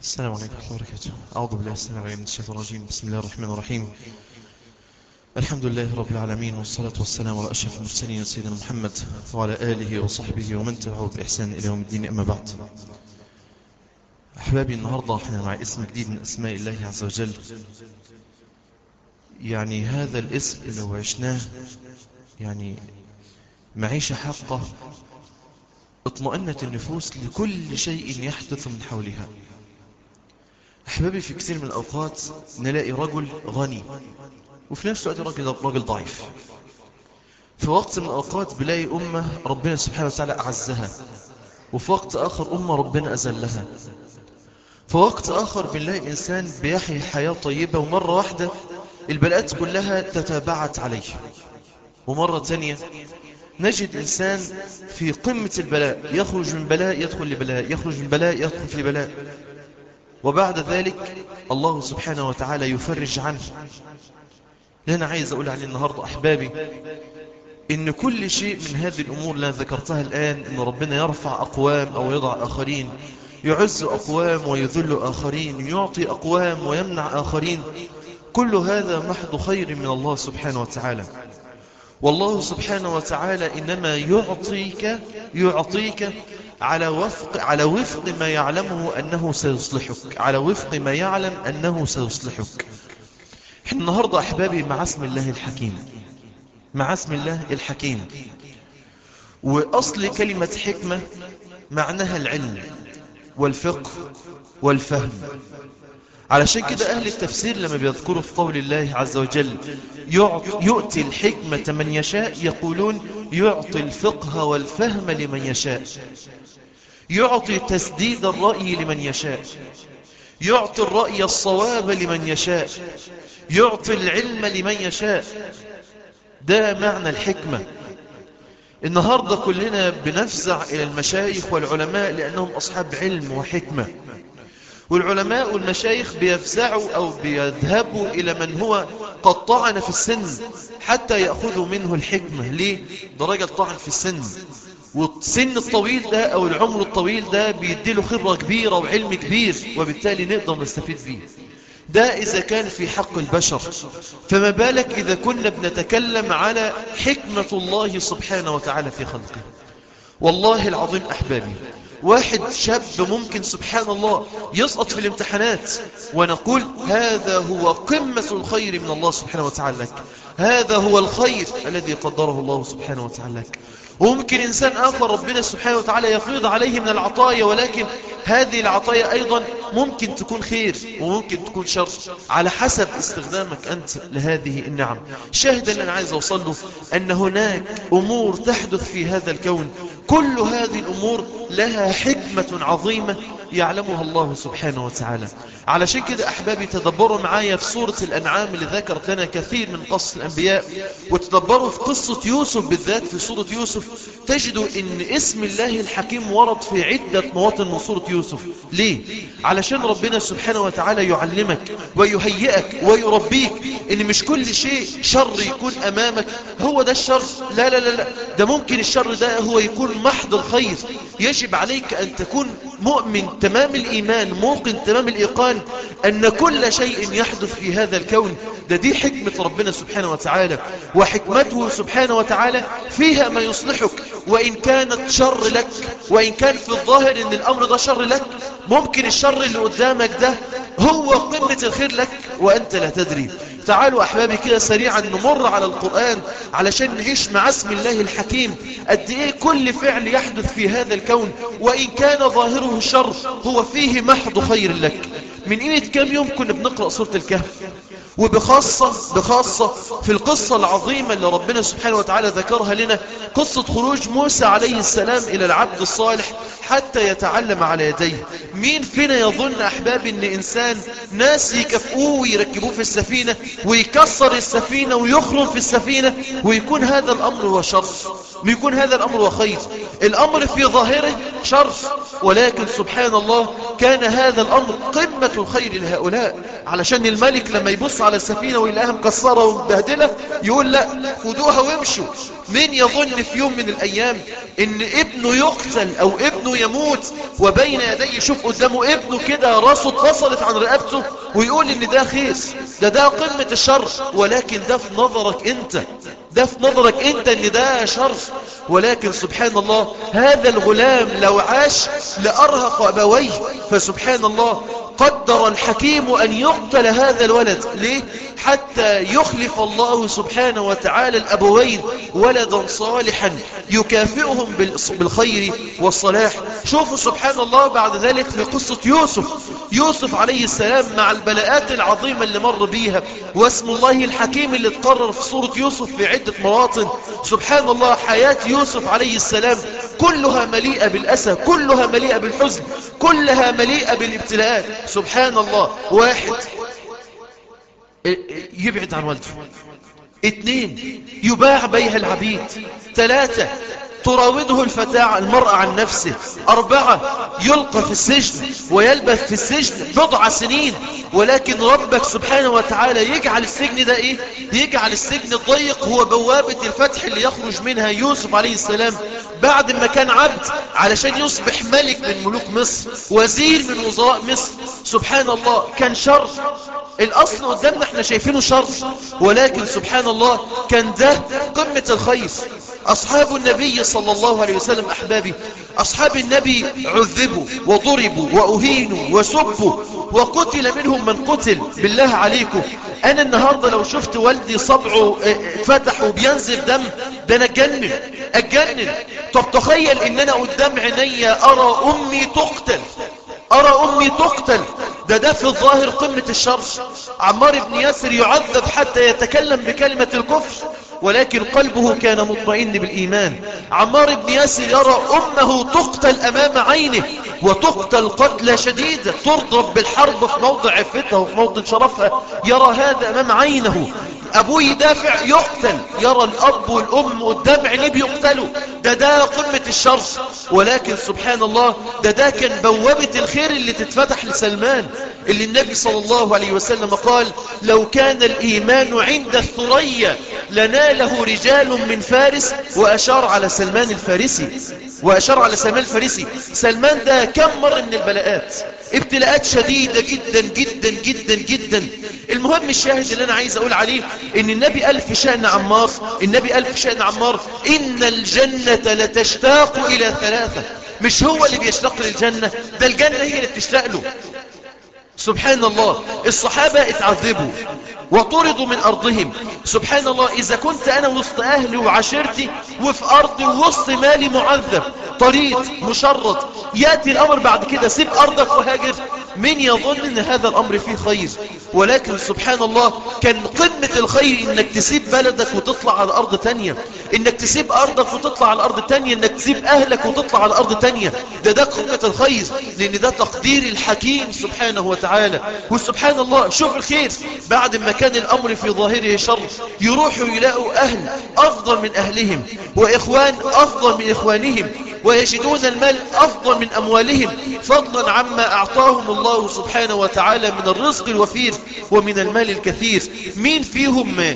السلام عليكم ورحمة الله وبركاته أعوذ بالله السلام عليكم من الشيطان الرجيم بسم الله الرحمن الرحيم الحمد لله رب العالمين والصلاة والسلام على أشرف المرسلين سيدنا محمد وعلى آله وصحبه ومن تبعه بإحسان إلى يوم الدين أما بعد أحبابي النهاردة احنا مع اسم جديد من أسماء الله عز وجل يعني هذا الاسم لو عشناه يعني معيشة حقة اطمئنت النفوس لكل شيء يحدث من حولها أحبابي في كثير من الأوقات نلاقي رجل غني وفي نفس الوقت راجل راجل ضعيف في وقت من الأوقات بلاقي أمة ربنا سبحانه وتعالى أعزها وفي وقت آخر أمة ربنا أزلها في وقت آخر بنلاقي إنسان بيحيي حياة طيبة ومرة واحدة البلاءات كلها تتابعت عليه ومرة تانية نجد إنسان في قمة البلاء يخرج من بلاء يدخل لبلاء يخرج من بلاء يدخل في بلاء وبعد ذلك الله سبحانه وتعالى يفرج عنه لأنا عايز أقول عليه النهاردة أحبابي إن كل شيء من هذه الأمور اللي أنا ذكرتها الآن إن ربنا يرفع أقوام أو يضع آخرين يعز أقوام ويذل آخرين يعطي أقوام ويمنع آخرين كل هذا محض خير من الله سبحانه وتعالى والله سبحانه وتعالى إنما يعطيك يعطيك على وفق على وفق ما يعلمه أنه سيصلحك على وفق ما يعلم أنه سيصلحك احنا النهاردة أحبابي مع اسم الله الحكيم مع اسم الله الحكيم وأصل كلمة حكمة معناها العلم والفقه والفهم علشان كده أهل التفسير لما بيذكروا في قول الله عز وجل يؤتي الحكمة من يشاء يقولون يعطي الفقه والفهم لمن يشاء يعطي تسديد الرأي لمن يشاء يعطي الرأي الصواب لمن يشاء يعطي العلم لمن يشاء ده معنى الحكمة النهاردة كلنا بنفزع إلى المشايخ والعلماء لأنهم أصحاب علم وحكمة والعلماء والمشايخ بيفزعوا أو بيذهبوا إلى من هو قد طعن في السن حتى يأخذوا منه الحكمة ليه؟ درجة طعن في السن والسن الطويل ده أو العمر الطويل ده بيديله خبرة كبيرة وعلم كبير وبالتالي نقدر نستفيد فيه ده إذا كان في حق البشر فما بالك إذا كنا بنتكلم على حكمة الله سبحانه وتعالى في خلقه والله العظيم أحبابي واحد شاب ممكن سبحان الله يسقط في الامتحانات ونقول هذا هو قمة الخير من الله سبحانه وتعالى لك هذا هو الخير الذي قدره الله سبحانه وتعالى لك وممكن إنسان آخر ربنا سبحانه وتعالى يفيض عليه من العطايا ولكن هذه العطايا أيضا ممكن تكون خير وممكن تكون شر على حسب استخدامك أنت لهذه النعم شاهد أن أنا عايز أوصل له أن هناك أمور تحدث في هذا الكون كل هذه الأمور لها حكمة عظيمة يعلمها الله سبحانه وتعالى علشان كده أحبابي تدبروا معايا في سورة الأنعام اللي ذكرت لنا كثير من قصة الأنبياء وتدبروا في قصة يوسف بالذات في سورة يوسف تجدوا أن اسم الله الحكيم ورد في عدة مواطن من سورة يوسف ليه؟ علشان ربنا سبحانه وتعالى يعلمك ويهيئك ويربيك أن مش كل شيء شر يكون أمامك هو ده الشر لا لا لا, لا. ده ممكن الشر ده هو يكون محض الخير يجب عليك أن تكون مؤمن تمام الإيمان موقن تمام الإيقان أن كل شيء يحدث في هذا الكون ده دي حكمة ربنا سبحانه وتعالى وحكمته سبحانه وتعالى فيها ما يصلحك وإن كانت شر لك وإن كان في الظاهر أن الأمر ده شر لك ممكن الشر اللي قدامك ده هو قمة الخير لك وأنت لا تدري تعالوا أحبابي كده سريعا نمر على القرآن علشان نعيش مع اسم الله الحكيم قد إيه كل فعل يحدث في هذا الكون وإن كان ظاهره شر هو فيه محض خير لك من قيمة كام يوم كنا بنقرأ سورة الكهف وبخاصة بخاصة في القصة العظيمة اللي ربنا سبحانه وتعالى ذكرها لنا قصة خروج موسى عليه السلام إلى العبد الصالح حتى يتعلم على يديه مين فينا يظن أحباب أن إنسان ناس يكفؤوه ويركبوه في السفينة ويكسر السفينة ويخرم في السفينة ويكون هذا الأمر هو شر ويكون هذا الأمر هو خير الأمر في ظاهره شر ولكن سبحان الله كان هذا الأمر قمة الخير لهؤلاء علشان الملك لما يبص على السفينة ويلاقيها مكسرة ومبهدلة يقول لا خدوها وامشوا مين يظن في يوم من الأيام ان ابنه يقتل او ابنه ابنه يموت وبين يديه يشوف قدامه ابنه كده راسه اتفصلت عن رقبته ويقول ان ده خير ده ده قمة الشر ولكن ده في نظرك انت ده في نظرك انت ان ده شر ولكن سبحان الله هذا الغلام لو عاش لأرهق أبويه فسبحان الله قدر الحكيم أن يقتل هذا الولد ليه؟ حتى يخلف الله سبحانه وتعالى الأبوين ولدا صالحا يكافئهم بالخير والصلاح شوفوا سبحان الله بعد ذلك في قصة يوسف يوسف عليه السلام مع البلاءات العظيمة اللي مر بيها واسم الله الحكيم اللي تقرر في سورة يوسف في عدة مواطن سبحان الله حياة يوسف عليه السلام كلها مليئة بالأسى كلها مليئة بالحزن كلها مليئة بالابتلاءات سبحان الله واحد يبعد عن والده اثنين يباع بيها العبيد ثلاثة تراوده الفتاة المرأة عن نفسه أربعة يلقى في السجن ويلبث في السجن بضع سنين ولكن ربك سبحانه وتعالى يجعل السجن ده إيه يجعل السجن الضيق هو بوابة الفتح اللي يخرج منها يوسف عليه السلام بعد ما كان عبد علشان يصبح ملك من ملوك مصر وزير من وزراء مصر سبحان الله كان شر الأصل قدامنا احنا شايفينه شر ولكن سبحان الله كان ده قمة الخير أصحاب النبي صلى الله عليه وسلم أحبابي أصحاب النبي عذبوا وضربوا وأهينوا وسبوا وقتل منهم من قتل بالله عليكم أنا النهاردة لو شفت والدي صبعه فتح وبينزل دم ده أنا أتجنن أتجنن طب تخيل إن أنا قدام عيني أرى أمي تقتل أرى أمي تقتل ده ده في الظاهر قمة الشر عمار بن ياسر يعذب حتى يتكلم بكلمة الكفر ولكن قلبه كان مطمئن بالإيمان عمار بن ياسر يرى أمه تقتل أمام عينه وتقتل قتلة شديدة تضرب بالحرب في موضع عفتها وفي موضع شرفها يرى هذا أمام عينه أبوه يدافع يقتل يرى الأب والأم قدام عينيه بيقتلوا ده ده قمة الشر ولكن سبحان الله ده ده كان بوابة الخير اللي تتفتح لسلمان اللي النبي صلى الله عليه وسلم قال لو كان الإيمان عند الثريا لناله رجال من فارس وأشار على سلمان الفارسي وأشار على سلمان الفارسي سلمان ده كم مر من البلاءات ابتلاءات شديدة جدا جدا جدا جدا المهم الشاهد اللي أنا عايز أقول عليه إن النبي قال في شأن عمار النبي قال في شأن عمار إن الجنة لتشتاق إلى ثلاثة مش هو اللي بيشتاق للجنة ده الجنة هي اللي بتشتاق له سبحان الله الصحابة اتعذبوا وطردوا من أرضهم سبحان الله إذا كنت أنا وسط أهلي وعشيرتي وفي أرضي ووسط مالي معذب طريق مشرد يأتي الأمر بعد كده سيب أرضك وهاجر من يظن أن هذا الأمر فيه خير ولكن سبحان الله كان قمة الخير إنك تسيب بلدك وتطلع على أرض تانية إنك تسيب أرضك وتطلع على أرض تانية إنك تسيب أهلك وتطلع على أرض تانية ده ده قمة الخير لأن ده تقدير الحكيم سبحانه وتعالى وسبحان الله شوف الخير بعد ما كان الأمر في ظاهره شر يروحوا يلاقوا أهل أفضل من أهلهم وإخوان أفضل من إخوانهم ويجدون المال أفضل من أموالهم فضلا عما أعطاهم الله سبحانه وتعالى من الرزق الوفير ومن المال الكثير مين فيهم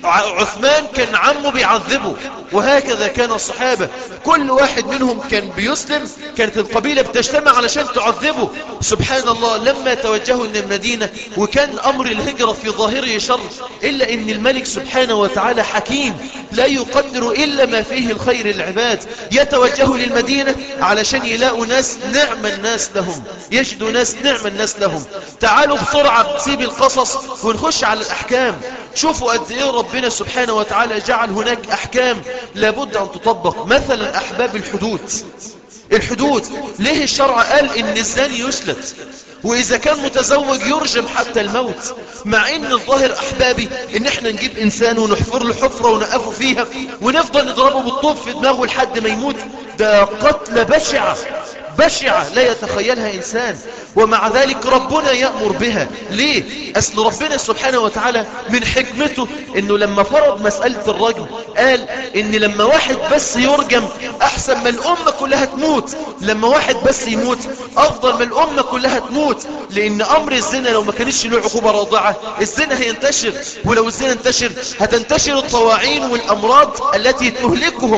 عثمان كان عمه بيعذبه وهكذا كان الصحابة كل واحد منهم كان بيسلم كانت القبيلة بتجتمع علشان تعذبه سبحان الله لما توجهوا من المدينة وكان أمر الهجرة في ظاهره شر إلا أن الملك سبحانه وتعالى حكيم لا يقدر إلا ما فيه الخير العباد يتوجهوا للمدينة علشان يلاقوا ناس نعم الناس لهم يجدوا ناس نعم الناس لهم تعالوا بسرعة سيب القصص ونخش على الأحكام شوفوا قد إيه ربنا سبحانه وتعالى جعل هناك أحكام لابد أن تطبق مثلا أحباب الحدود الحدود ليه الشرع قال إن الزاني يسلت وإذا كان متزوج يرجم حتى الموت مع إن الظاهر أحبابي إن إحنا نجيب إنسان ونحفر له حفرة ونقفه فيها ونفضل نضربه بالطوب في دماغه لحد ما يموت ده قتل بشعة بشعة لا يتخيلها إنسان ومع ذلك ربنا يأمر بها ليه؟ أصل ربنا سبحانه وتعالى من حكمته أنه لما فرض مسألة الرجم قال أن لما واحد بس يرجم أحسن ما الأمة كلها تموت لما واحد بس يموت أفضل ما الأمة كلها تموت لأن أمر الزنا لو ما كانش له عقوبة راضعة الزنا هينتشر ولو الزنا انتشر هتنتشر الطواعين والأمراض التي تهلكهم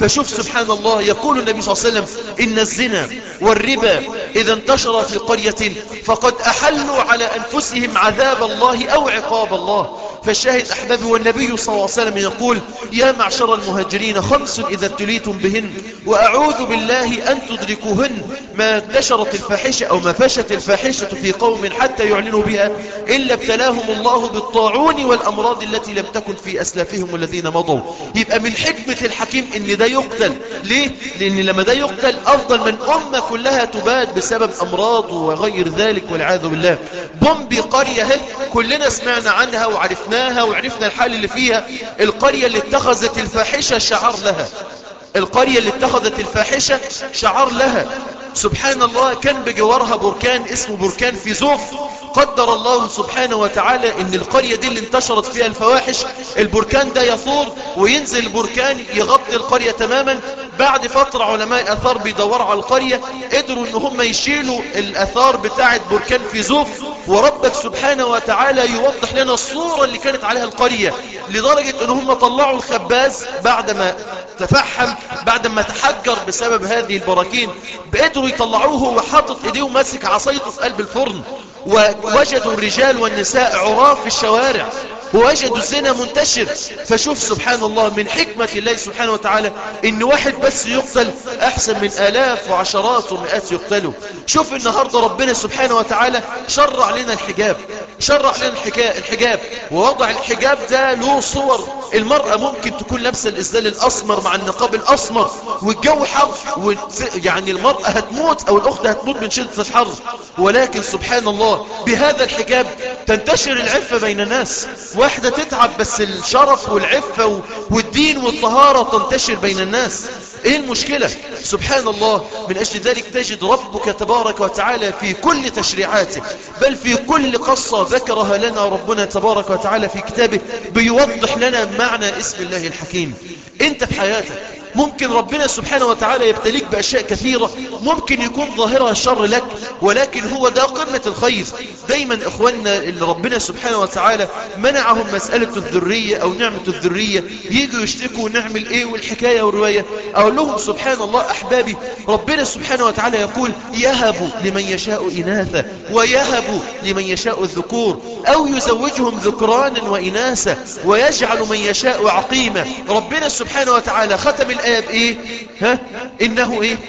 فشوف سبحان الله يقول النبي صلى الله عليه وسلم إن الزنا والربا إذا انتشر في قرية فقد أحلوا على أنفسهم عذاب الله أو عقاب الله فالشاهد أحبابي والنبي صلى الله عليه وسلم يقول يا معشر المهاجرين خمس إذا ابتليتم بهن وأعوذ بالله أن تدركوهن ما انتشرت الفاحشة أو ما فشت الفاحشة في قوم حتى يعلنوا بها إلا ابتلاهم الله بالطاعون والأمراض التي لم تكن في أسلافهم الذين مضوا يبقى من حكمة الحكيم إن ده يقتل ليه؟ لأن لما ده يقتل أفضل من أمة كلها تباد بسبب أمراض وغير ذلك والعياذ بالله بومبي قرية هي كلنا سمعنا عنها وعرفناها وعرفنا الحال اللي فيها القرية اللي اتخذت الفاحشة شعار لها القرية اللي اتخذت الفاحشة شعار لها سبحان الله كان بجوارها بركان اسمه بركان في زوف قدر الله سبحانه وتعالى ان القرية دي اللي انتشرت فيها الفواحش البركان ده يثور وينزل البركان يغطي القرية تماما بعد فترة علماء اثار بيدوروا على القرية قدروا ان هم يشيلوا الاثار بتاعة بركان في زوف وربك سبحانه وتعالى يوضح لنا الصورة اللي كانت عليها القرية لدرجة ان هم طلعوا الخباز بعدما تفحم بعدما تحجر بسبب هذه البراكين بقدروا يطلعوه وحاطط ايديه وماسك عصايته في قلب الفرن ووجدوا الرجال والنساء عراف في الشوارع ووجدوا الزنا منتشر فشوف سبحان الله من حكمة الله سبحانه وتعالى ان واحد بس يقتل احسن من الاف وعشرات ومئات يقتلوا شوف النهاردة ربنا سبحانه وتعالى شرع لنا الحجاب شرع لنا الحجاب ووضع الحجاب ده له صور المرأة ممكن تكون لابسة الإسدال الأسمر مع النقاب الأسمر والجو حر يعني المرأة هتموت أو الأخت هتموت من شدة الحر ولكن سبحان الله بهذا الحجاب تنتشر العفة بين الناس واحدة تتعب بس الشرف والعفة والدين والطهارة تنتشر بين الناس ايه المشكلة سبحان الله من اجل ذلك تجد ربك تبارك وتعالى في كل تشريعاته بل في كل قصة ذكرها لنا ربنا تبارك وتعالى في كتابه بيوضح لنا معنى اسم الله الحكيم انت في حياتك ممكن ربنا سبحانه وتعالى يبتليك بأشياء كثيرة ممكن يكون ظاهرها الشر لك ولكن هو ده قمة الخير دايما إخواننا اللي ربنا سبحانه وتعالى منعهم مسألة الذرية أو نعمة الذرية يجوا يشتكوا نعمل إيه والحكاية والرواية أقول لهم سبحان الله أحبابي ربنا سبحانه وتعالى يقول يهب لمن يشاء إناثا ويهب لمن يشاء الذكور أو يزوجهم ذكرانا وإناثا ويجعل من يشاء عقيما ربنا سبحانه وتعالى ختم الآية بإيه ها إنه إيه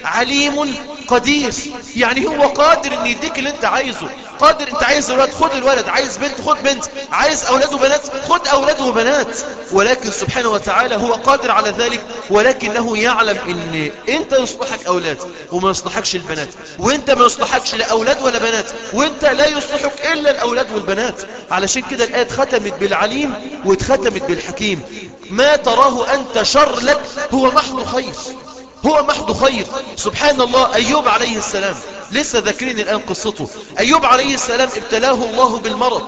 عليم قدير يعني هو قادر ان يديك اللي انت عايزه قادر انت عايز الولد خد الولد عايز بنت خد بنت عايز اولاد وبنات خد اولاد وبنات ولكن سبحانه وتعالى هو قادر على ذلك ولكنه يعلم ان انت يصلحك اولاد وما يصلحكش البنات وانت ما يصلحكش لا اولاد ولا بنات وانت لا يصلحك الا الاولاد والبنات علشان كده الايه اتختمت بالعليم واتختمت بالحكيم ما تراه انت شر لك هو محض خير هو محض خير سبحان الله أيوب عليه السلام لسه ذاكرين الآن قصته أيوب عليه السلام ابتلاه الله بالمرض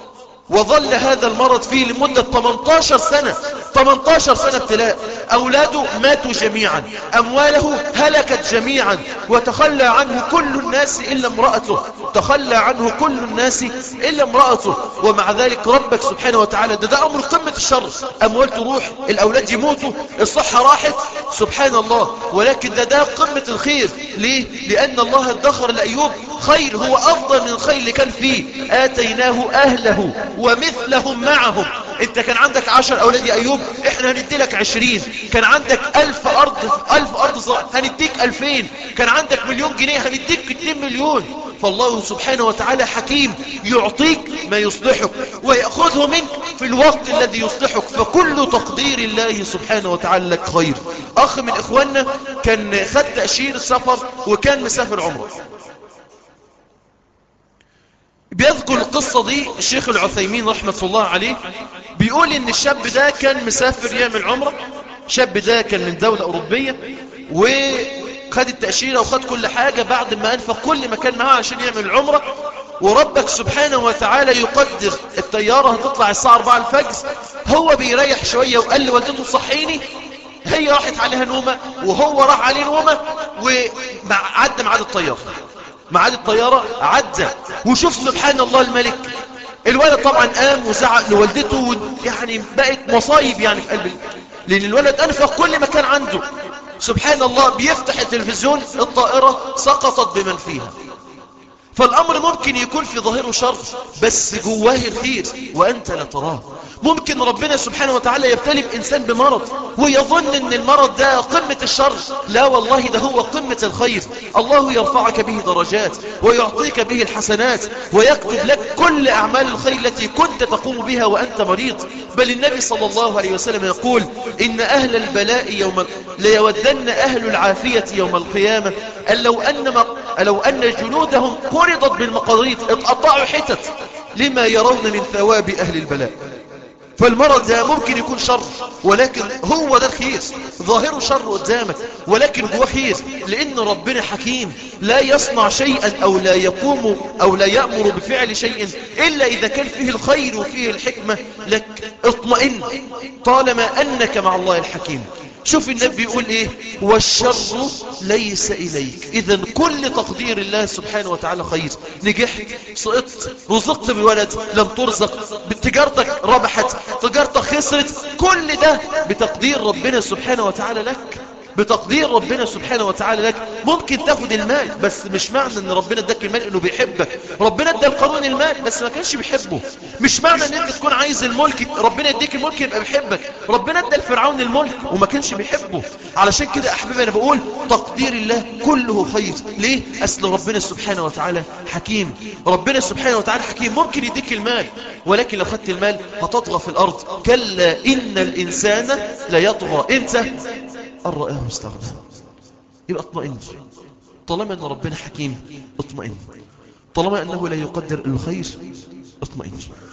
وظل هذا المرض فيه لمدة 18 سنة 18 سنة ابتلاء أولاده ماتوا جميعا أمواله هلكت جميعا وتخلى عنه كل الناس إلا امرأته تخلى عنه كل الناس إلا امرأته ومع ذلك ربك سبحانه وتعالى ده, ده أمر قمة الشر أموال تروح الأولاد يموتوا الصحة راحت سبحان الله ولكن ده ده قمة الخير ليه؟ لأن الله ادخر لأيوب خير هو أفضل من الخير اللي كان فيه آتيناه أهله ومثلهم معهم انت كان عندك عشر اولاد يا ايوب احنا هندي لك عشرين كان عندك الف ارض الف ارض زراعة هنديك الفين كان عندك مليون جنيه هنديك اتنين مليون فالله سبحانه وتعالى حكيم يعطيك ما يصلحك ويأخذه منك في الوقت الذي يصلحك فكل تقدير الله سبحانه وتعالى لك خير اخ من اخواننا كان خد تأشير سفر وكان مسافر عمره بيذكر القصة دي الشيخ العثيمين رحمة الله عليه بيقول ان الشاب ده كان مسافر يعمل عمره الشاب ده كان من دولة أوروبية وخد التأشيرة وخد كل حاجة بعد ما أنفق كل ما كان معاه عشان يعمل العمرة وربك سبحانه وتعالى يقدر الطيارة هتطلع الساعة 4 الفجر هو بيريح شوية وقال لوالدته صحيني هي راحت عليها نومة وهو راح عليه نومة وعد معاد الطيارة معاد الطيارة عدى وشوف سبحان الله الملك الولد طبعا قام وزعق لوالدته يعني بقت مصايب يعني في قلب لأن الولد أنفق كل ما كان عنده سبحان الله بيفتح التلفزيون الطائرة سقطت بمن فيها فالأمر ممكن يكون في ظاهره شر بس جواه الخير وأنت لا تراه ممكن ربنا سبحانه وتعالى يبتلي بإنسان بمرض ويظن أن المرض ده قمة الشر لا والله ده هو قمة الخير الله يرفعك به درجات ويعطيك به الحسنات ويكتب لك كل أعمال الخير التي كنت تقوم بها وأنت مريض بل النبي صلى الله عليه وسلم يقول إن أهل البلاء يوم ليودن أهل العافية يوم القيامة أن لو أن, ما لو أن جنودهم قرضت بالمقاريض اتقطعوا حتت لما يرون من ثواب أهل البلاء فالمرض ده ممكن يكون شر ولكن هو ده الخير ظاهره شر قدامك ولكن هو خير لأن ربنا حكيم لا يصنع شيئا أو لا يقوم أو لا يأمر بفعل شيء إلا إذا كان فيه الخير وفيه الحكمة لك اطمئن طالما أنك مع الله الحكيم شوف النبي بيقول ايه والشر ليس اليك اذا كل تقدير الله سبحانه وتعالى خير نجحت سقطت رزقت بولد لم ترزق تجارتك ربحت تجارتك خسرت كل ده بتقدير ربنا سبحانه وتعالى لك بتقدير ربنا سبحانه وتعالى لك ممكن تاخد المال بس مش معنى ان ربنا اداك المال انه بيحبك ربنا ادى القانون المال بس ما كانش بيحبه مش معنى ان انت تكون عايز الملك ربنا يديك الملك يبقى بيحبك ربنا ادى الفرعون الملك وما كانش بيحبه علشان كده احبابي انا بقول تقدير الله كله خير ليه اصل ربنا سبحانه وتعالى حكيم ربنا سبحانه وتعالى حكيم ممكن يديك المال ولكن لو خدت المال هتطغى في الارض كلا ان الانسان لا يطغى انت أن رآه استغنى يبقى اطمئن طالما أن ربنا حكيم اطمئن طالما أنه لا يقدر الخير اطمئن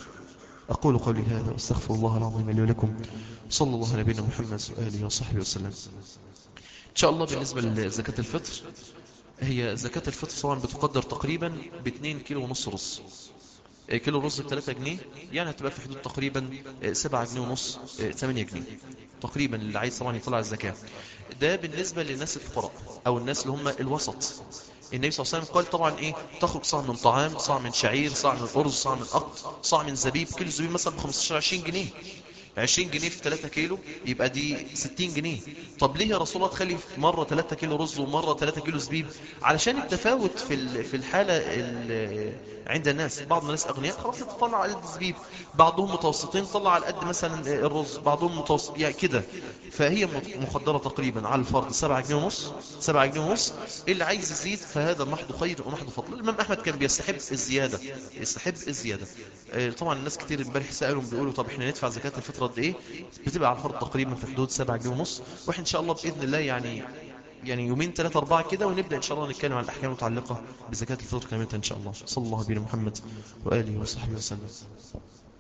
أقول قولي هذا واستغفر الله العظيم لي ولكم صلى الله على نبينا محمد وآله وصحبه وسلم إن شاء الله بالنسبة لزكاة الفطر هي زكاة الفطر طبعا بتقدر تقريبا ب 2 كيلو ونص رز كيلو رز ب 3 جنيه يعني هتبقى في حدود تقريبا 7 جنيه ونص 8 جنيه تقريبا اللي عايز طبعا يطلع الزكاة ده بالنسبة للناس الفقراء او الناس اللي هم الوسط النبي صلى الله عليه وسلم قال طبعا ايه تخرج صاع من طعام صاع من شعير صاع من ارز صاع من قط صاع من زبيب كيلو زبيب مثلا ب 15 20 جنيه 20 جنيه في 3 كيلو يبقى دي 60 جنيه طب ليه يا رسول الله تخلي مرة 3 كيلو رز ومرة 3 كيلو زبيب علشان التفاوت في في الحالة عند الناس بعض الناس أغنياء خلاص تطلع على قد الزبيب بعضهم متوسطين طلع على قد مثلا الرز بعضهم متوسط يعني كده فهي مقدرة تقريبا على الفرد 7 جنيه ونص 7 جنيه ونص اللي عايز يزيد فهذا محض خير ومحض فضل الإمام أحمد كان بيستحب الزيادة يستحب الزيادة طبعا الناس كتير امبارح سألهم بيقولوا طب احنا ندفع زكاة الفطرة قد ايه بتبقى على الفرد تقريبا في حدود 7 جنيه ونص واحنا ان شاء الله بإذن الله يعني يعني يومين ثلاثة أربعة كده ونبدأ إن شاء الله نتكلم عن الأحكام المتعلقة بزكاة الفطر كاملة إن شاء الله صلى الله عليه محمد وآله وصحبه وسلم